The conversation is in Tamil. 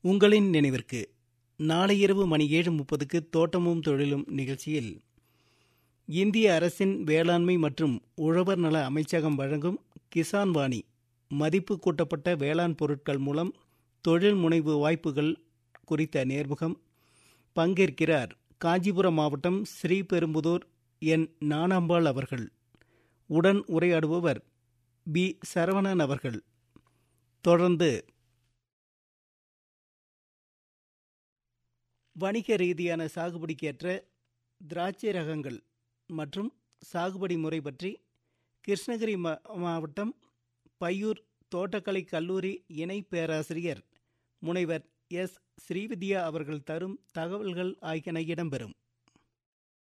உங்களின் நினைவிற்கு நாளை இரவு மணி ஏழு முப்பதுக்கு தோட்டமும் தொழிலும் நிகழ்ச்சியில் இந்திய அரசின் வேளாண்மை மற்றும் உழவர் நல அமைச்சகம் வழங்கும் கிசான் வாணி மதிப்பு கூட்டப்பட்ட வேளாண் பொருட்கள் மூலம் தொழில் முனைவு வாய்ப்புகள் குறித்த நேர்முகம் பங்கேற்கிறார் காஞ்சிபுரம் மாவட்டம் ஸ்ரீபெரும்புதூர் என் நானாம்பாள் அவர்கள் உடன் உரையாடுபவர் பி சரவணன் அவர்கள் தொடர்ந்து வணிக ரீதியான சாகுபடிக்கேற்ற திராட்சை ரகங்கள் மற்றும் சாகுபடி முறை பற்றி கிருஷ்ணகிரி மாவட்டம் பையூர் தோட்டக்கலை கல்லூரி இணை பேராசிரியர் முனைவர் எஸ் ஸ்ரீவித்யா அவர்கள் தரும் தகவல்கள் ஆகியன இடம்பெறும்